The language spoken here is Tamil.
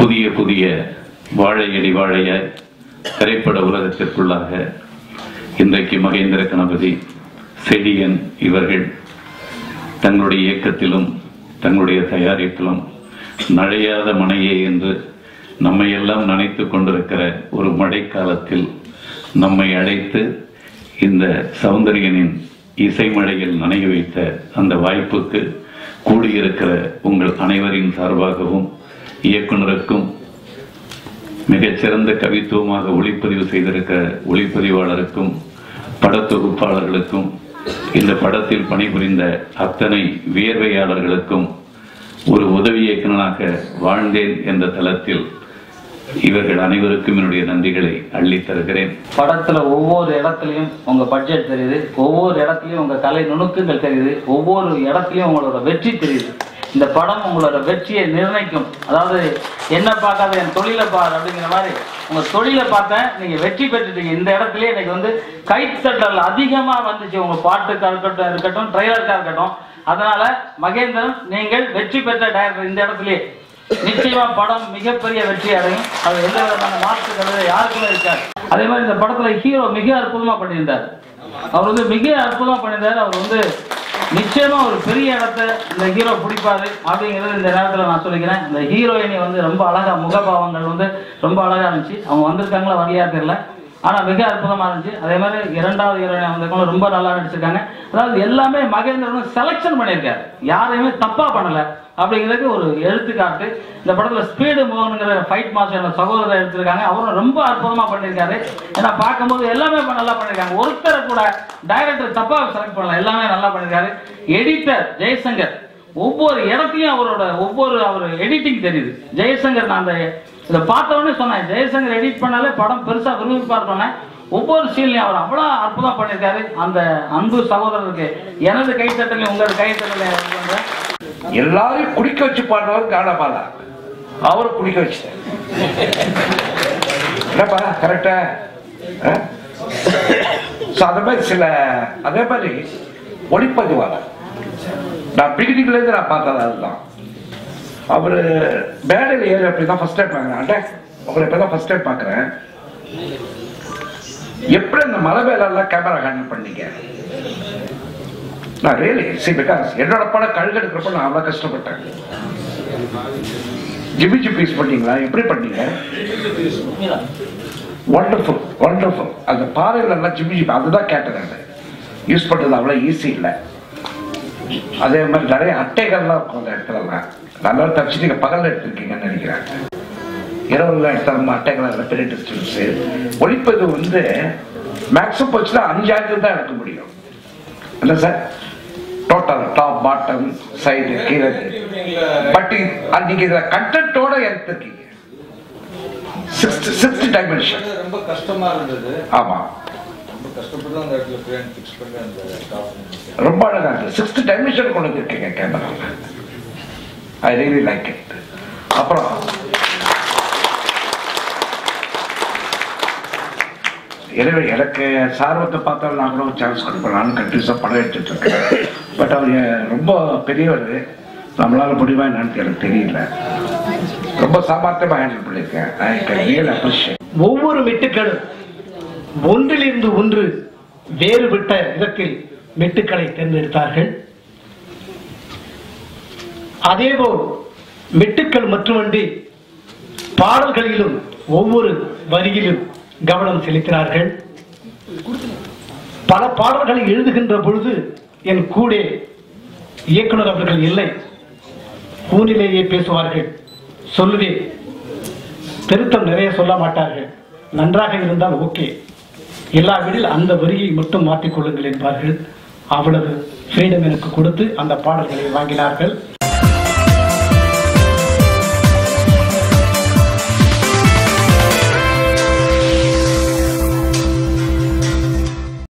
புதிய புதிய வாழையடி வாழையாய் திரைப்பட உலகத்திற்குள்ளாக இன்றைக்கு மகேந்திர கணபதி செடியன் இவர்கள் தங்களுடைய இயக்கத்திலும் தங்களுடைய தயாரிப்பிலும் நழையாத மனையே என்று நம்மை எல்லாம் நினைத்து கொண்டிருக்கிற ஒரு மழைக்காலத்தில் நம்மை அழைத்து இந்த சௌந்தரியனின் இசைமழையில் நனைய வைத்த அந்த வாய்ப்புக்கு கூடியிருக்கிற உங்கள் அனைவரின் சார்பாகவும் இயக்குனருக்கும் மிகச்சிறந்த கவித்துவமாக ஒளிப்பதிவு செய்திருக்கிற ஒளிப்பதிவாளருக்கும் படத்தொகுப்பாளர்களுக்கும் இந்த படத்தில் பணிபுரிந்த அத்தனை வியர்வையாளர்களுக்கும் ஒரு உதவி இயக்குனராக வாழ்ந்தேன் என்ற தளத்தில் இவர்கள் அனைவருக்கும் என்னுடைய நன்றிகளை அள்ளித் தருகிறேன் படத்துல ஒவ்வொரு இடத்துலயும் உங்க பட்ஜெட் தெரியுது ஒவ்வொரு இடத்துலயும் உங்க கலை நுணுக்கங்கள் தெரியுது ஒவ்வொரு இடத்துலயும் உங்களோட வெற்றி தெரியுது இந்த படம் உங்களோட வெற்றியை நிர்ணயிக்கும் அதாவது என்ன பார்க்காத என் தொழிலை பார் அப்படிங்கிற மாதிரி உங்க தொழிலை பார்த்தேன் நீங்க வெற்றி பெற்றுட்டீங்க இந்த இடத்துலயே எனக்கு வந்து கைத்தட்டல் அதிகமா வந்துச்சு உங்க பாட்டுக்கா இருக்கட்டும் இருக்கட்டும் ட்ரெய்லருக்கா இருக்கட்டும் அதனால மகேந்திரன் நீங்கள் வெற்றி பெற்ற டைரக்டர் இந்த இடத்துலயே நிச்சயமா படம் மிகப்பெரிய வெற்றி அடையும் அது எந்த விதமான மாற்று கருத்து யாருக்குமே இருக்காது அதே மாதிரி இந்த படத்துல ஹீரோ மிக அற்புதமா பண்ணியிருந்தார் அவர் வந்து மிக அற்புதமா பண்ணியிருந்தார் அவர் வந்து நிச்சயமா ஒரு பெரிய இடத்த இந்த ஹீரோ பிடிப்பாரு அப்படிங்கிறது இந்த நேரத்துல நான் சொல்லிக்கிறேன் இந்த ஹீரோயினி வந்து ரொம்ப அழகா முகபாவங்கள் வந்து ரொம்ப அழகா இருந்துச்சு அவங்க வந்திருக்காங்களா வரலையா தெரியல ஆனா மிக அற்புதமா இருந்துச்சு அதே மாதிரி இரண்டாவது ஹீரோயின் வந்திருக்கவங்க ரொம்ப நல்லா நடிச்சிருக்காங்க அதாவது எல்லாமே மகேந்திரன் செலெக்ஷன் பண்ணியிருக்காரு யாரையுமே தப்பா பண்ணல அப்படிங்கிறதுக்கு ஒரு எடுத்துக்காட்டு இந்த படத்துல ஸ்பீடு மோகனுங்கிற ஃபைட் மாஸ்டர் சகோதரர் எடுத்திருக்காங்க அவரும் ரொம்ப அற்புதமா பண்ணியிருக்காரு ஏன்னா பார்க்கும்போது எல்லாமே இப்ப நல்லா பண்ணியிருக்காங்க ஒருத்தரை கூட டைரக்டர் தப்பா செலக்ட் பண்ணல எல்லாமே நல்லா பண்ணியிருக்காரு எடிட்டர் ஜெயசங்கர் ஒவ்வொரு இடத்துலயும் அவரோட ஒவ்வொரு அவர் எடிட்டிங் தெரியுது ஜெயசங்கர் நான் அந்த இதை பார்த்த உடனே சொன்னேன் ஜெயசங்கர் எடிட் பண்ணாலே படம் பெருசா விரும்பி சொன்னேன் ஒவ்வொரு சீன்லையும் அவர் அவ்வளோ அற்புதம் பண்ணியிருக்காரு அந்த அன்பு சகோதரருக்கு எனது கைத்தட்டலையும் உங்களோட கைத்தட்டலையும் எல்லாரையும் குடிக்க வச்சு பாடுறவர் காணபாலா அவரை குடிக்க வச்சுட்டேன் என்னப்பா கரெக்டா ஸோ அந்த மாதிரி சில அதே மாதிரி ஒளிப்பதிவாளர் நான் பிகினிங்ல இருந்து நான் பார்த்தது அதுதான் அவர் மேடையில் ஏறி அப்படி தான் ஃபர்ஸ்ட் டைம் பார்க்குறேன் அண்டே உங்களை இப்போ தான் ஃபர்ஸ்ட் டைம் பார்க்குறேன் எப்படி அந்த மலை மேலெல்லாம் கேமரா ஹேண்டில் பண்ணீங்க நான் ரியலி சி பிகாஸ் என்னோட படம் கழுகு எடுக்கிறப்ப நான் அவ்வளோ கஷ்டப்பட்டேன் ஜிபி ஜிபிஸ் பண்ணீங்களா எப்படி பண்ணீங்க ஒண்டர்ஃபுல் ஒண்டர்ஃபுல் அந்த பாறையில எல்லாம் ஜிபி ஜிபி அதுதான் கேட்டேன் நான் யூஸ் பண்ணுறது அவ்வளோ ஈஸி இல்லை அதே மாதிரி நிறைய அட்டைகள்லாம் இருக்கும் அந்த இடத்துலலாம் நல்லா தப்பிச்சு நீங்கள் பகலில் எடுத்திருக்கீங்கன்னு நினைக்கிறேன் இரவுல எடுத்தாலும் அட்டைகள் எல்லாம் பெரிய டிஸ்டன்ஸு ஒழிப்பது வந்து மேக்ஸிமம் போச்சுன்னா அஞ்சு ஆங்கிள் தான் எடுக்க முடியும் என்ன sir total top bottom side கீழே பட் நீங்க இதுல கண்டென்ட்டோட எடுத்திருக்கீங்க சிக்ஸ்த் சிக்ஸ்த் டைமென்ஷன் ரொம்ப கஷ்டமா இருந்தது ஆமா ரொம்ப கஷ்டப்பட்டு தான் அந்த இடத்துல ஃப்ரேம் ஃபிக்ஸ் பண்ணி அந்த டாப் ரொம்ப அழகா இருக்கு சிக்ஸ்த் டைமென்ஷன் கொண்டு வந்திருக்கீங்க camera I really like it அப்புறம் எனவே எனக்கு சார்வத்தை பார்த்தாலும் நான் கூட ஒரு சான்ஸ் கொடுப்பேன் நானும் கண்டினியூஸாக படம் எடுத்துட்டு இருக்கேன் பட் அவர் ரொம்ப பெரியவர் நம்மளால முடியுமா என்னன்னு எனக்கு தெரியல ரொம்ப சாமர்த்தியமாக ஹேண்டில் பண்ணியிருக்கேன் ஐ கேன் ரியல் அப்ரிஷியேட் ஒவ்வொரு மெட்டுக்களும் ஒன்றிலிருந்து ஒன்று வேறுபட்ட விதத்தில் மெட்டுக்களை தேர்ந்தெடுத்தார்கள் அதேபோல் மெட்டுக்கள் மட்டுமன்றி பாடல்களிலும் ஒவ்வொரு வரியிலும் கவனம் செலுத்தினார்கள் பல பாடல்களை எழுதுகின்ற பொழுது என் கூட இயக்குனர் அவர்கள் இல்லை கூனிலேயே பேசுவார்கள் சொல்லுவேன் திருத்தம் நிறைய சொல்ல மாட்டார்கள் நன்றாக இருந்தால் ஓகே இல்லாவிடில் அந்த வரியை மட்டும் மாற்றிக்கொள்ளுங்கள் என்பார்கள் அவ்வளவு ஃப்ரீடம் எனக்கு கொடுத்து அந்த பாடல்களை வாங்கினார்கள்